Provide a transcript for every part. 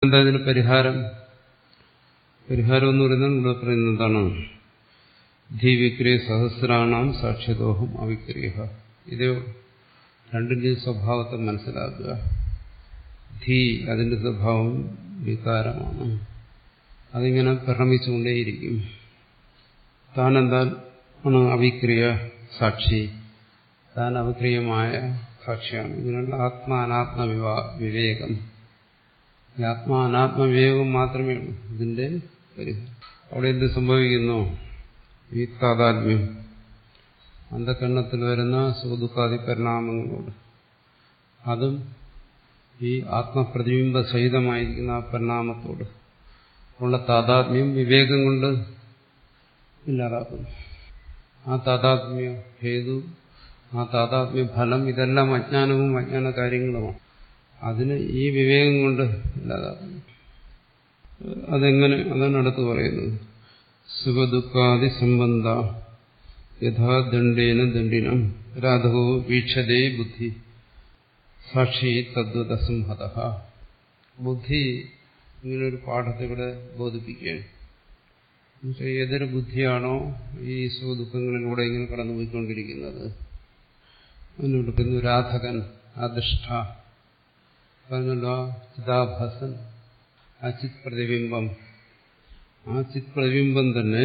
എന്താ ഇതിന് പരിഹാരം പരിഹാരം എന്ന് പറയുന്നത് ഇവിടെ പറയുന്നത് എന്താണ് ധീവിക്രിയ സഹസ്രാണാം സാക്ഷ്യദോഹം അവിക്രിയ ഇത് രണ്ടിന്റെയും സ്വഭാവത്തെ മനസ്സിലാക്കുക ധീ അതിന്റെ സ്വഭാവം വികാരമാണ് അതിങ്ങനെ പരിണമിച്ചുകൊണ്ടേയിരിക്കും താൻ എന്താണ് അവിക്രിയ സാക്ഷി താൻ അവിക്രിയമായ സാക്ഷിയാണ് ഇതിനുള്ള ആത്മാനാത്മ വിവാ വിവേകം ഈ ആത്മാനാത്മ വിവേകം മാത്രമേ ഉള്ളൂ ഇതിന്റെ പരിഹാരം അവിടെ എന്ത് സംഭവിക്കുന്നു ഈ താതാത്മ്യം അന്ധകരണത്തിൽ വരുന്ന സുഖദുഃഖാദി പരിണാമങ്ങളോട് അതും ഈ ആത്മപ്രതിബിംബ സഹിതമായിരിക്കുന്ന ആ പരിണാമത്തോട് ഉള്ള താതാത്മ്യം വിവേകം കൊണ്ട് ഇല്ലാതാക്കുന്നു ആ താതാത്മ്യ ഹേതു ആ താതാത്മ്യ ഫലം ഇതെല്ലാം അജ്ഞാനവും അജ്ഞാന കാര്യങ്ങളുമാണ് അതിന് ഈ വിവേകം കൊണ്ട് ഇല്ലാതാക്കുന്നു അതെങ്ങനെ അതാണ് അടുത്ത് പറയുന്നത് സുഖദുഃഖാദി സംബന്ധ യഥാ ദണ്ഡേന ദണ്ഡിനം രാധവോ വീക്ഷതേ ബുദ്ധി സാക്ഷി തദ്വത സംഹത ബുദ്ധി ഇങ്ങനൊരു പാഠത്തെ ഇവിടെ ബോധിപ്പിക്കുകയാണ് എന്നുവെച്ചാൽ ഏതൊരു ബുദ്ധിയാണോ ഈ സുഖദുഃഖങ്ങളിലൂടെ ഇങ്ങനെ കടന്നുപോയിക്കൊണ്ടിരിക്കുന്നത് അതിനോട് പറയുന്നു രാധകൻ അധിഷ്ഠ പറഞ്ഞല്ലോ ചിതാഭാസൻ ആ ചിത് പ്രതിബിംബം ആ ചിത് പ്രതിബിംബം തന്നെ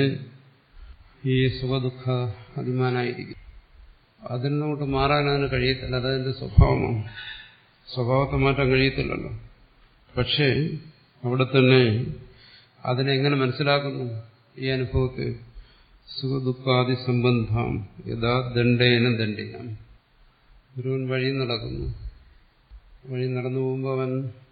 ഈ സുഖദുഃഖ അഭിമാനായിരിക്കും അതിൽ നിന്നോട്ട് മാറാൻ അതിന് കഴിയത്തില്ല അതതിന്റെ സ്വഭാവമാണ് സ്വഭാവത്തെ മാറ്റാൻ കഴിയത്തില്ലല്ലോ പക്ഷേ അവിടെ തന്നെ അതിനെങ്ങനെ മനസ്സിലാക്കുന്നു ഈ അനുഭവത്തെ സുഖദുഃഖാദി സംബന്ധം യഥാ ദണ്ഡേന ദണ്ഡിനം ഒരുവൻ വഴി നടക്കുന്നു വഴി നടന്നു പോകുമ്പോൾ അവൻ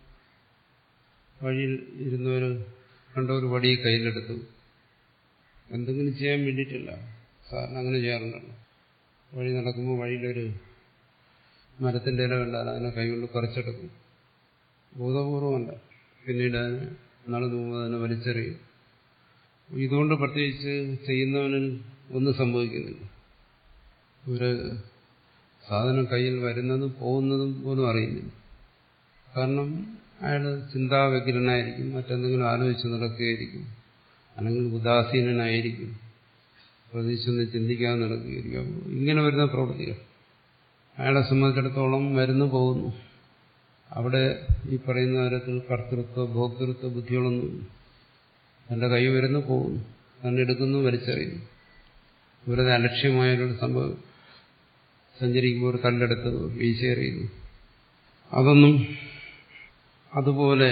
വഴിയിൽ ഇരുന്നവര് കണ്ട ഒരു വടി കയ്യിലെടുത്തു എന്തെങ്കിലും ചെയ്യാൻ വേണ്ടിയിട്ടില്ല സാറിന് അങ്ങനെ ചെയ്യാറുണ്ടല്ലോ വഴി നടക്കുമ്പോൾ വഴിയിലൊരു മരത്തിന്റെ ഇല കണ്ടാൽ അതിനെ കൈകൊണ്ട് കുറച്ചെടുക്കും ബോധപൂർവമല്ല പിന്നീട് അതിന് നടന്നു പോകുമ്പോൾ അതിനെ വലിച്ചെറിയും ഇതുകൊണ്ട് പ്രത്യേകിച്ച് ചെയ്യുന്നവനിൽ ഒന്നും സംഭവിക്കുന്നില്ല ഒരു സാധനം കയ്യിൽ വരുന്നതും പോകുന്നതും പോലും അറിയുന്നില്ല കാരണം അയാൾ ചിന്താവ്യഗ്രനായിരിക്കും മറ്റെന്തെങ്കിലും ആലോചിച്ച് നടക്കുകയായിരിക്കും അല്ലെങ്കിൽ ഉദാസീനനായിരിക്കും പ്രതീക്ഷൊന്നും ചിന്തിക്കാതെ നടക്കുകയായിരിക്കും അപ്പോൾ ഇങ്ങനെ വരുന്ന പ്രവൃത്തികൾ അയാളെ സംബന്ധിച്ചിടത്തോളം വരുന്നു പോകുന്നു അവിടെ ഈ പറയുന്ന തരത്തിൽ കർത്തൃത്വ ഭോക്തൃത്വ ബുദ്ധികളൊന്നും തന്റെ കൈ വരുന്നു പോകുന്നു തന്നെ എടുക്കുന്നു വലിച്ചെറിയുന്നു വെറുതെ അലക്ഷ്യമായൊരു സംഭവം സഞ്ചരിക്കുമ്പോൾ ഒരു കല്ലെടുത്ത് വീശിയെറിയുന്നു അതൊന്നും അതുപോലെ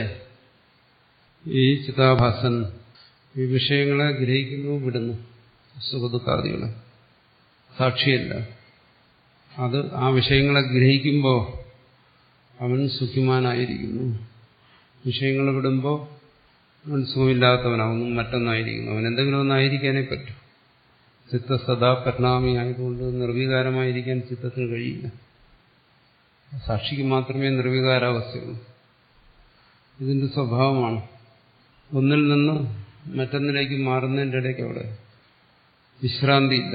ഈ ചിതാഭാസൻ ഈ വിഷയങ്ങളെ ഗ്രഹിക്കുന്നു വിടുന്നു സുഖദുഃഖാദികളെ സാക്ഷിയല്ല അത് ആ വിഷയങ്ങളെ ഗ്രഹിക്കുമ്പോൾ അവൻ സുഖിമാനായിരിക്കുന്നു വിഷയങ്ങൾ വിടുമ്പോൾ അവൻ സുഖമില്ലാത്തവനാവുന്നു മറ്റൊന്നായിരിക്കുന്നു അവൻ എന്തെങ്കിലും ഒന്നായിരിക്കാനേ പറ്റൂ ചിത്ത സദാ പരിണാമി ആയതുകൊണ്ട് നിർവികാരമായിരിക്കാൻ ചിത്തത്തിന് കഴിയില്ല സാക്ഷിക്ക് മാത്രമേ നിർവികാരാവസ്ഥയുള്ളൂ ഇതിന്റെ സ്വഭാവമാണ് ഒന്നിൽ നിന്ന് മറ്റൊന്നിലേക്ക് മാറുന്നതിൻ്റെ ഇടയ്ക്ക് അവിടെ വിശ്രാന്തിയില്ല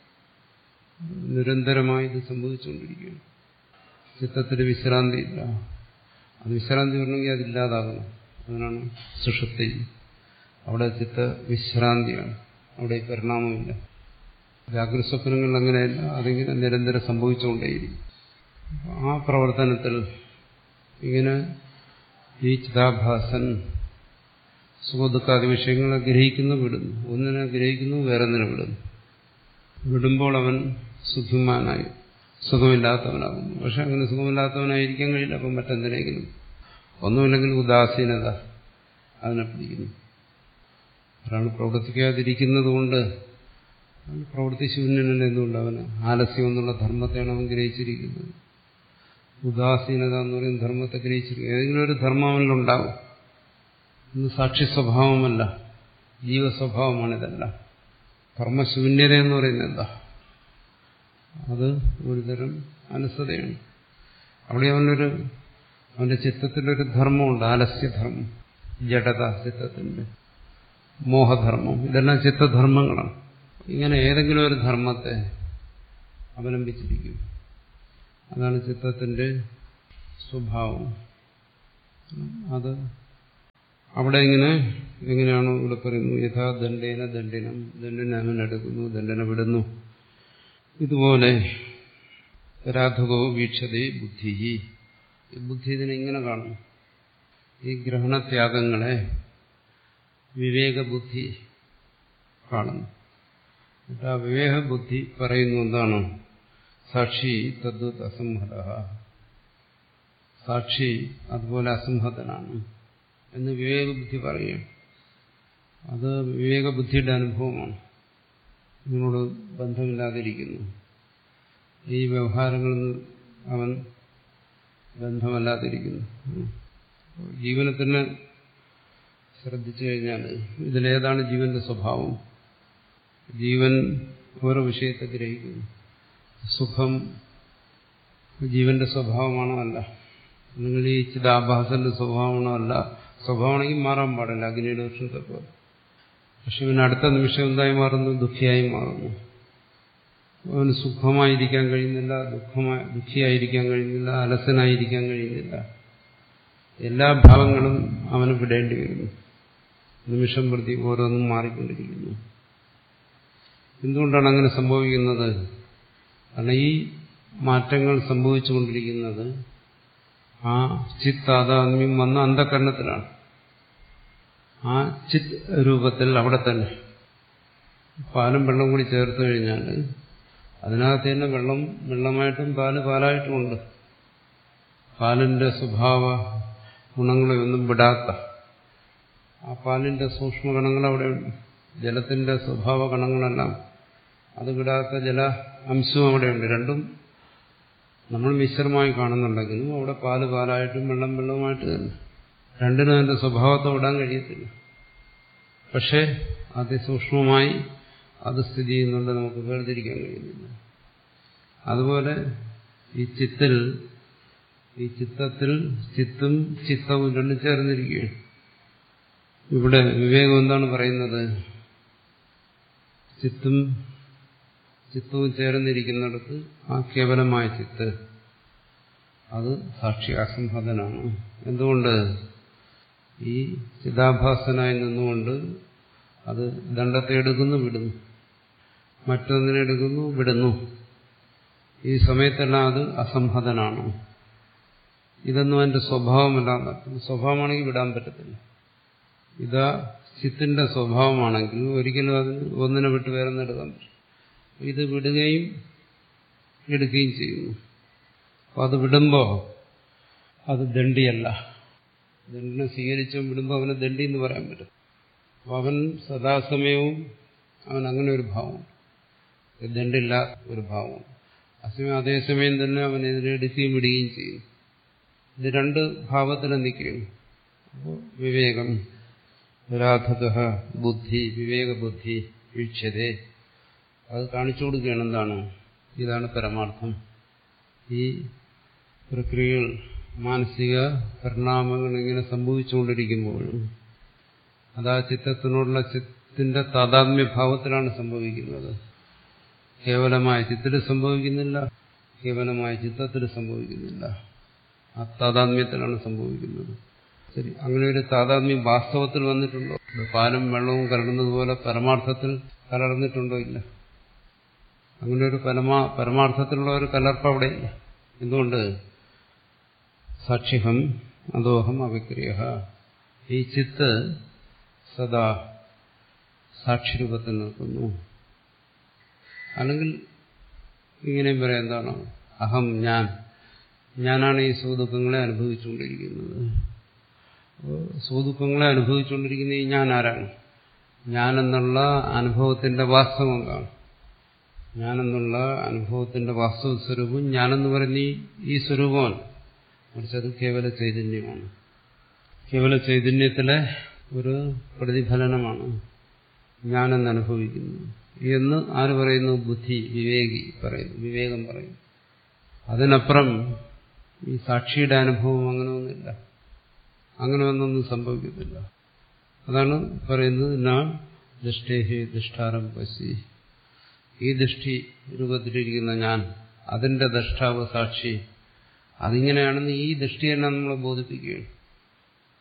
നിരന്തരമായി ഇത് സംഭവിച്ചുകൊണ്ടിരിക്കുകയാണ് ചിത്തത്തിന് വിശ്രാന്തിയില്ല അത് വിശ്രാന്തി വരണമെങ്കിൽ അതില്ലാതാകണം അതിനാണ് സുഷുപ്തി അവിടെ ചിത്ത വിശ്രാന്തിയാണ് അവിടെ പരിണാമമില്ല ജാഗ്രത സ്വപ്നങ്ങൾ അങ്ങനെയല്ല അതിങ്ങനെ നിരന്തരം സംഭവിച്ചുകൊണ്ടേയിരിക്കും ആ പ്രവർത്തനത്തിൽ ഇങ്ങനെ ഈ ചിതാഭാസൻ സുഖദുഃഖാദി വിഷയങ്ങളെ ഗ്രഹിക്കുന്നു വിടുന്നു ഒന്നിനെ ഗ്രഹിക്കുന്നു വേറൊന്നിനെ വിടുന്നു വിടുമ്പോൾ അവൻ സുഖിമാനായി സുഖമില്ലാത്തവനാകുന്നു പക്ഷെ അങ്ങനെ സുഖമില്ലാത്തവനായിരിക്കാൻ കഴിയില്ല അപ്പം മറ്റെന്തിനെങ്കിലും ഒന്നുമില്ലെങ്കിൽ ഉദാസീനത അതിനെ പിടിക്കുന്നു ഒരാൾ പ്രവർത്തിക്കാതിരിക്കുന്നത് കൊണ്ട് പ്രവൃത്തി ശൂന്യനല്ല എന്തുകൊണ്ട് അവന് ആലസ്യം എന്നുള്ള ധർമ്മത്തെയാണ് അവൻ ഗ്രഹിച്ചിരിക്കുന്നത് ഉദാസീനത എന്ന് പറയുന്ന ധർമ്മത്തെ ഗ്രഹിച്ചിരിക്കുന്നത് ഏതെങ്കിലും ഒരു ധർമ്മം അവനിലുണ്ടാവും ഇന്ന് സാക്ഷി സ്വഭാവമല്ല ജീവസ്വഭാവമാണിതല്ല കർമ്മശൂന്യത എന്ന് പറയുന്നത് എന്താ അത് ഒരുതരം അലസതയാണ് അവിടെ അവനൊരു അവന്റെ ചിത്തത്തിലൊരു ധർമ്മമുണ്ട് ആലസ്യധർമ്മം ജഡത ചിത്തത്തിന്റെ മോഹധർമ്മം ഇതെല്ലാം ചിത്തധർമ്മങ്ങളാണ് ഇങ്ങനെ ഏതെങ്കിലും ഒരു ധർമ്മത്തെ അവലംബിച്ചിരിക്കും അതാണ് ചിത്തത്തിന്റെ സ്വഭാവം അത് അവിടെ ഇങ്ങനെ എങ്ങനെയാണോ ഇവിടെ പറയുന്നു യഥാ ദണ്ഡേന ദണ്ഡിനം ദണ്ഡിനെ അവൻ എടുക്കുന്നു ദണ്ഡന വിടുന്നു ഇതുപോലെ രാധകോ വീക്ഷതേ ബുദ്ധി ഈ ബുദ്ധി ഇതിനെ ഇങ്ങനെ കാണും ഈ ഗ്രഹണത്യാഗങ്ങളെ വിവേകബുദ്ധി കാണുന്നു എന്നിട്ട് ആ വിവേകബുദ്ധി പറയുന്നു എന്താണ് സാക്ഷി തദ്വത് അസംഹത സാക്ഷി അതുപോലെ അസംഹതനാണ് എന്ന് വിവേകബുദ്ധി പറയുകയാണ് അത് വിവേകബുദ്ധിയുടെ അനുഭവമാണ് ഇതിനോട് ബന്ധമില്ലാതിരിക്കുന്നു ഈ വ്യവഹാരങ്ങളിൽ അവൻ ബന്ധമല്ലാതിരിക്കുന്നു ജീവനെ തന്നെ ശ്രദ്ധിച്ചു കഴിഞ്ഞാൽ ഇതിലേതാണ് ജീവന്റെ സ്വഭാവം ജീവൻ ഓരോ വിഷയത്തെ ഗ്രഹിക്കുന്നു സുഖം ജീവന്റെ സ്വഭാവമാണോ അല്ല അല്ലെങ്കിൽ ഈ ചിതാഭാസന്റെ സ്വഭാവമാണോ അല്ല സ്വഭാവമാണെങ്കിൽ മാറാൻ പാടില്ല അഗ്നിയുടെ വൃക്ഷത്തെ പോലെ പക്ഷെ ഇവന് അടുത്ത നിമിഷം എന്തായി മാറുന്നു ദുഃഖിയായി മാറുന്നു അവന് സുഖമായിരിക്കാൻ കഴിയുന്നില്ല ദുഃഖമായി ദുഃഖിയായിരിക്കാൻ കഴിയുന്നില്ല അലസനായിരിക്കാൻ കഴിയുന്നില്ല എല്ലാ ഭാവങ്ങളും അവന് വിടേണ്ടി വരുന്നു നിമിഷം പ്രതി ഓരോന്നും മാറിക്കൊണ്ടിരിക്കുന്നു എന്തുകൊണ്ടാണ് അങ്ങനെ സംഭവിക്കുന്നത് കാരണം ഈ മാറ്റങ്ങൾ സംഭവിച്ചുകൊണ്ടിരിക്കുന്നത് ആ ചിത്ത് താതാത്മ്യം വന്ന അന്ധകരണത്തിലാണ് ആ ചിത്ത് രൂപത്തിൽ അവിടെ തന്നെ പാലും വെള്ളം കൂടി ചേർത്ത് കഴിഞ്ഞാൽ അതിനകത്ത് തന്നെ വെള്ളം വെള്ളമായിട്ടും പാല് പാലായിട്ടും ഉണ്ട് പാലിന്റെ സ്വഭാവ ഗുണങ്ങളെ ഒന്നും വിടാത്ത ആ പാലിന്റെ സൂക്ഷ്മഗണങ്ങൾ അവിടെയുണ്ട് ജലത്തിന്റെ സ്വഭാവ ഗണങ്ങളെല്ലാം അത് വിടാത്ത ജല അംശവും അവിടെയുണ്ട് രണ്ടും നമ്മൾ മിശ്രമായി കാണുന്നുണ്ടെങ്കിലും അവിടെ പാല് പാലായിട്ടും വെള്ളം വെള്ളവുമായിട്ട് തന്നെ രണ്ടിനും അതിന്റെ സ്വഭാവത്തെ വിടാൻ കഴിയത്തില്ല പക്ഷേ അതിസൂക്ഷ്മമായി അത് സ്ഥിതി ചെയ്യുന്നുണ്ട് നമുക്ക് വേർതിരിക്കാൻ കഴിയുന്നില്ല അതുപോലെ ഈ ചിത്തിൽ ഈ ചിത്തത്തിൽ ചിത്തും ചിത്തവും രണ്ടും ചേർന്നിരിക്കുകയാണ് ഇവിടെ വിവേകം എന്താണ് പറയുന്നത് ചിത്തും ചിത്തവും ചേർന്നിരിക്കുന്നിടത്ത് ആ കേവലമായ ചിത്ത് അത് സാക്ഷി അസംഹതനാണ് എന്തുകൊണ്ട് ഈ ചിതാഭാസനായി നിന്നുകൊണ്ട് അത് ദണ്ഡത്തെ എടുക്കുന്നു വിടുന്നു മറ്റൊന്നിനെ എടുക്കുന്നു വിടുന്നു ഈ സമയത്തെല്ലാം അത് അസംഹതനാണ് ഇതൊന്നും അതിന്റെ സ്വഭാവമല്ല സ്വഭാവമാണെങ്കിൽ വിടാൻ പറ്റത്തില്ല ഇതാ ചിത്തിന്റെ സ്വഭാവമാണെങ്കിൽ ഒരിക്കലും അതിന് ഒന്നിനെ വിട്ട് വേറെ എടുക്കാൻ പറ്റും ഇത് വിടുകയും എടുക്കുകയും ചെയ്യുന്നു അപ്പോൾ അത് വിടുമ്പോൾ അത് ദണ്ഡിയല്ല ദണ്ഡിനെ സ്വീകരിച്ചും വിടുമ്പോൾ അവനെ ദണ്ഡി എന്ന് പറയാൻ പറ്റും അപ്പോൾ അവൻ സദാസമയവും അവൻ അങ്ങനെ ഒരു ഭാവമുണ്ട് ദണ്ഡില്ല ഒരു ഭാവമുണ്ട് അസമയം അതേസമയം തന്നെ അവൻ ഇതിനെ എടുക്കുകയും വിടുകയും ചെയ്യും ഇത് രണ്ട് ഭാവത്തിൽ നിൽക്കുകയാണ് അപ്പോൾ വിവേകം രാധക ബുദ്ധി വിവേകബുദ്ധി വീക്ഷ്യതേ അത് കാണിച്ചു കൊടുക്കുകയാണ് എന്താണ് ഇതാണ് പരമാർത്ഥം ഈ പ്രക്രിയകൾ മാനസിക പരിണാമങ്ങൾ ഇങ്ങനെ സംഭവിച്ചുകൊണ്ടിരിക്കുമ്പോഴും അത് ആ ചിത്തത്തിനോടുള്ള ചിത്തിന്റെ താതാത്മ്യഭാവത്തിലാണ് സംഭവിക്കുന്നത് കേവലമായ ചിത്തിൽ സംഭവിക്കുന്നില്ല കേവലമായ ചിത്തത്തിൽ സംഭവിക്കുന്നില്ല ആ താതാത്മ്യത്തിലാണ് സംഭവിക്കുന്നത് ശരി അങ്ങനെ ഒരു താതാത്മ്യം വാസ്തവത്തിൽ വന്നിട്ടുണ്ടോ പാലും വെള്ളവും കലർന്നതുപോലെ പരമാർത്ഥത്തിൽ കലർന്നിട്ടുണ്ടോ ഇല്ല അങ്ങനെ ഒരു പരമാ പരമാർത്ഥത്തിലുള്ള ഒരു കലർപ്പ് അവിടെ ഇല്ല എന്തുകൊണ്ട് സാക്ഷിഹം അതോഹം അവിക്രിയ ഈ ചിത്ത് സദാ സാക്ഷിരൂപത്തിൽ നിൽക്കുന്നു അല്ലെങ്കിൽ ഇങ്ങനെയും പറയാം എന്താണ് അഹം ഞാൻ ഞാനാണ് ഈ സുഖദുഃഖങ്ങളെ അനുഭവിച്ചുകൊണ്ടിരിക്കുന്നത് സുഖദുഃഖങ്ങളെ അനുഭവിച്ചുകൊണ്ടിരിക്കുന്ന ഈ ഞാൻ ആരാണ് ഞാനെന്നുള്ള അനുഭവത്തിന്റെ വാസ്തവം എന്താണ് ഞാനെന്നുള്ള അനുഭവത്തിന്റെ വാസ്തവ സ്വരൂപം ഞാനെന്ന് പറയുന്ന ഈ സ്വരൂപമാണ് മറിച്ച് അത് കേവല ചൈതന്യമാണ് കേവല ചൈതന്യത്തിലെ ഒരു പ്രതിഫലനമാണ് ഞാനെന്ന് അനുഭവിക്കുന്നു എന്ന് ആര് പറയുന്നു ബുദ്ധി വിവേകി പറയുന്നു വിവേകം പറയുന്നു അതിനപ്പുറം ഈ സാക്ഷിയുടെ അനുഭവം അങ്ങനെ ഒന്നുമില്ല അങ്ങനെ ഒന്നൊന്നും സംഭവിക്കത്തില്ല അതാണ് പറയുന്നത് നാം ദൃഷ്ടേഹി ദൃഷ്ടാരം പശി ഈ ദൃഷ്ടി രൂപത്തിലിരിക്കുന്ന ഞാൻ അതിന്റെ ദൃഷ്ടാവ് സാക്ഷി അതിങ്ങനെയാണെന്ന് ഈ ദൃഷ്ടി തന്നെ നമ്മളെ ബോധിപ്പിക്കുകയാണ്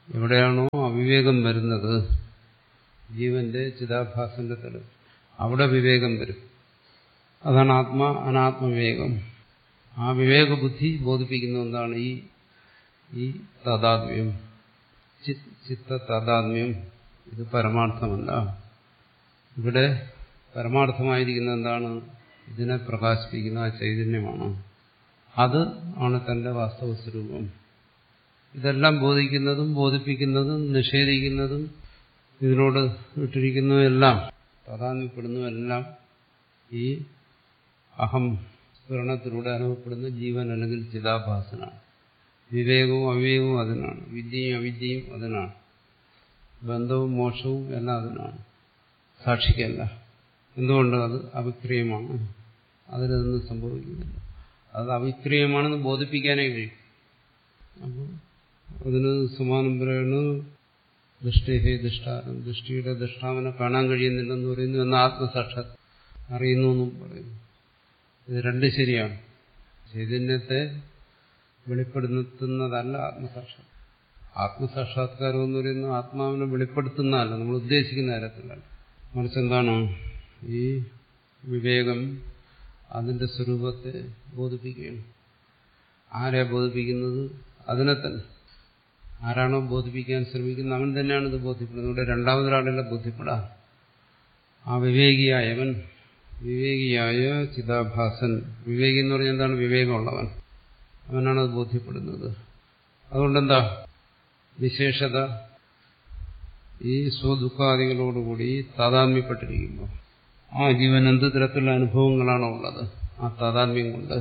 എവിടെയാണോ അവിവേകം വരുന്നത് ജീവന്റെ ചിതാഭാസന്റെ തലം അവിടെ വിവേകം വരും അതാണ് ആത്മ അനാത്മവിവേകം ആ വിവേകബുദ്ധി ബോധിപ്പിക്കുന്ന എന്താണ് ഈ ഈ താതാത്മ്യം ചിത്ത താതാത്മ്യം ഇത് പരമാർത്ഥമല്ല ഇവിടെ പരമാർത്ഥമായിരിക്കുന്ന എന്താണ് ഇതിനെ പ്രകാശിപ്പിക്കുന്ന ആ ചൈതന്യമാണ് അത് ആണ് തന്റെ വാസ്തവ സ്വരൂപം ഇതെല്ലാം ബോധിക്കുന്നതും ബോധിപ്പിക്കുന്നതും നിഷേധിക്കുന്നതും ഇതിനോട് ഇട്ടിരിക്കുന്നതെല്ലാം താതാത്മ്യപ്പെടുന്നതെല്ലാം ഈ അഹം സ്ഫുരണത്തിലൂടെ അനുഭവപ്പെടുന്ന ജീവൻ അല്ലെങ്കിൽ ചിതാഭാസനാണ് വിവേകവും അവിവേകവും അതിനാണ് വിദ്യയും അവിദ്യയും അതിനാണ് ബന്ധവും മോക്ഷവും എല്ലാം അതിനാണ് സാക്ഷിക്കല്ല എന്തുകൊണ്ട് അത് അവിക്രിയമാണ് അതിലൊന്നും സംഭവിക്കുന്നില്ല അത് അവിക്രിയമാണെന്ന് ബോധിപ്പിക്കാനേ കഴിയും അപ്പോൾ അതിന് സമാനം പറയുന്നു ദൃഷ്ടിഹേ ദൃഷ്ടാരം ദൃഷ്ടിയുടെ ദൃഷ്ടാവിനെ കാണാൻ കഴിയുന്നില്ലെന്ന് പറയുന്നു എന്ന ആത്മസാക്ഷാത് അറിയുന്നു എന്നും പറയുന്നു ഇത് രണ്ട് ശരിയാണ് ചൈതന്യത്തെ വെളിപ്പെടുത്തുന്നതല്ല ആത്മസാക്ഷാത് ആത്മസാക്ഷാത്കാരം എന്ന് പറയുന്നത് ആത്മാവിനെ വെളിപ്പെടുത്തുന്നതല്ല നമ്മൾ ഉദ്ദേശിക്കുന്ന തരത്തിലല്ല മറിച്ച് എന്താണ് ഈ വിവേകം അതിന്റെ സ്വരൂപത്തെ ബോധിപ്പിക്കുകയാണ് ആരെ ബോധിപ്പിക്കുന്നത് അതിനെ തന്നെ ആരാണോ ബോധിപ്പിക്കാൻ ശ്രമിക്കുന്നത് അവൻ തന്നെയാണ് ഇത് ബോധ്യപ്പെടുന്നത് ഇവിടെ രണ്ടാമതൊരാളല്ല ബോധ്യപ്പെടാൻ ആ വിവേകിയായവൻ വിവേകിയായ ചിതാഭാസൻ വിവേകി എന്ന് പറഞ്ഞാൽ എന്താണ് വിവേകമുള്ളവൻ അവനാണ് അത് ബോധ്യപ്പെടുന്നത് അതുകൊണ്ടെന്താ വിശേഷത ഈ സ്വദുഃഖാദികളോടുകൂടി താതാത്മ്യപ്പെട്ടിരിക്കുമ്പോൾ ആ ജീവൻ എന്ത് തരത്തിലുള്ള അനുഭവങ്ങളാണോ ഉള്ളത് ആ താതാത്മ്യം കൊണ്ട്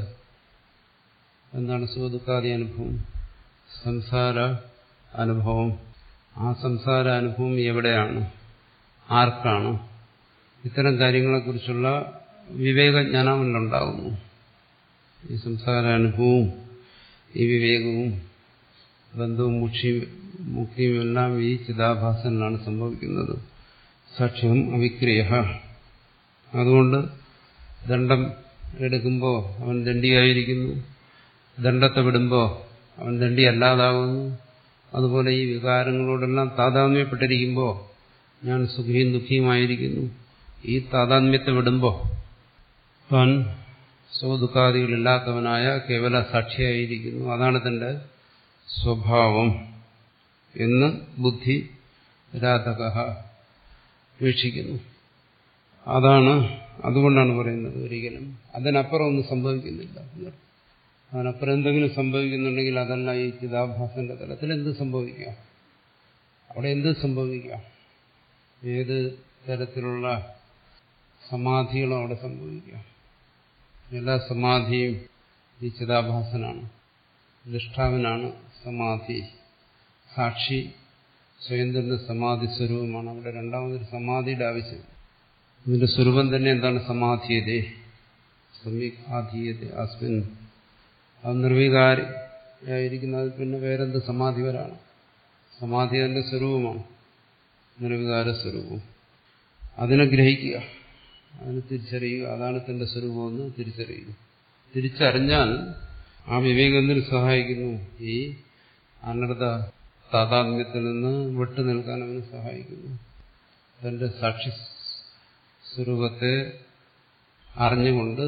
എന്താണ് സുഖദുഃഖാദി അനുഭവം സംസാര അനുഭവം ആ സംസാര അനുഭവം എവിടെയാണ് ആർക്കാണ് ഇത്തരം കാര്യങ്ങളെക്കുറിച്ചുള്ള വിവേകജ്ഞാനമുണ്ടാകുന്നു ഈ സംസാര അനുഭവവും ഈ വിവേകവും ബന്ധവും മുക്ഷിയും മുക്തിയും എല്ലാം ഈ ചിതാഭാസനിലാണ് സംഭവിക്കുന്നത് സാക്ഷ്യം അവിക്രിയ അതുകൊണ്ട് ദണ്ഡം എടുക്കുമ്പോൾ അവൻ ദണ്ഡിയായിരിക്കുന്നു ദണ്ഡത്തെ വിടുമ്പോൾ അവൻ ദണ്ഡി അല്ലാതാകുന്നു അതുപോലെ ഈ വികാരങ്ങളോടെല്ലാം താതാത്മ്യപ്പെട്ടിരിക്കുമ്പോൾ ഞാൻ സുഖിയും ദുഃഖിയുമായിരിക്കുന്നു ഈ താതാത്മ്യത്തെ വിടുമ്പോൾ താൻ സ്വദുഃഖാദികളില്ലാത്തവനായ കേവല സാക്ഷിയായിരിക്കുന്നു അതാണ് തന്റെ സ്വഭാവം എന്ന് ബുദ്ധി രാധക വീക്ഷിക്കുന്നു അതാണ് അതുകൊണ്ടാണ് പറയുന്നത് ഒരിക്കലും അതിനപ്പുറം ഒന്നും സംഭവിക്കുന്നില്ല അതിനപ്പുറം എന്തെങ്കിലും സംഭവിക്കുന്നുണ്ടെങ്കിൽ അതല്ല ഈ ചിതാഭാസന്റെ തലത്തിൽ എന്ത് സംഭവിക്കാം അവിടെ എന്ത് സംഭവിക്കാം ഏത് തരത്തിലുള്ള സമാധികളും അവിടെ സംഭവിക്കാം എല്ലാ സമാധിയും ഈ ചിതാഭാസനാണ് ദൃഷ്ടാവിനാണ് സമാധി സാക്ഷി സ്വയം തന്നെ സമാധി സ്വരൂപമാണ് അവിടെ രണ്ടാമതൊരു സമാധിയുടെ ആവശ്യം ഇതിന്റെ സ്വരൂപം തന്നെ എന്താണ് സമാധിയതേ സമീക് ആധീയത അസ്മിൻ അത് നിർവികാരിയായിരിക്കുന്നത് പിന്നെ വേറെന്ത് സമാധി വരാണ് സമാധി അതിന്റെ സ്വരൂപമാണ് നിർവികാര സ്വരൂപം അതിനെ ഗ്രഹിക്കുക അതിനെ തിരിച്ചറിയുക അതാണ് തന്റെ സ്വരൂപമെന്ന് തിരിച്ചറിയുക തിരിച്ചറിഞ്ഞാൽ ആ വിവേകത്തിന് സഹായിക്കുന്നു ഈ അനർഥ താതാത്മ്യത്തിൽ നിന്ന് വിട്ടു നിൽക്കാൻ അവന് സഹായിക്കുന്നു തന്റെ സാക്ഷി സ്വരൂപത്തെ അറിഞ്ഞുകൊണ്ട്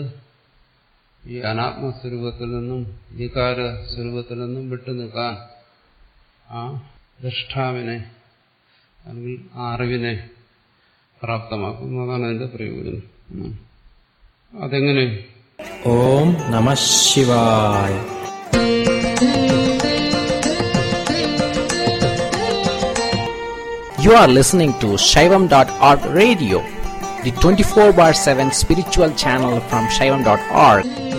ഈ അനാത്മസ്വരൂപത്തിൽ നിന്നും വികാര സ്വരൂപത്തിൽ നിന്നും വിട്ടു നിൽക്കാൻ ആ ദൃഷ്ടാവിനെ അല്ലെങ്കിൽ ആ അറിവിനെ പ്രാപ്തമാക്കുന്നു അതാണ് അതിന്റെ പ്രയോജനം അതെങ്ങനെ ഓം നമ ശിവായ You are listening to Shaivam.org radio, the 24 bar 7 spiritual channel from Shaivam.org.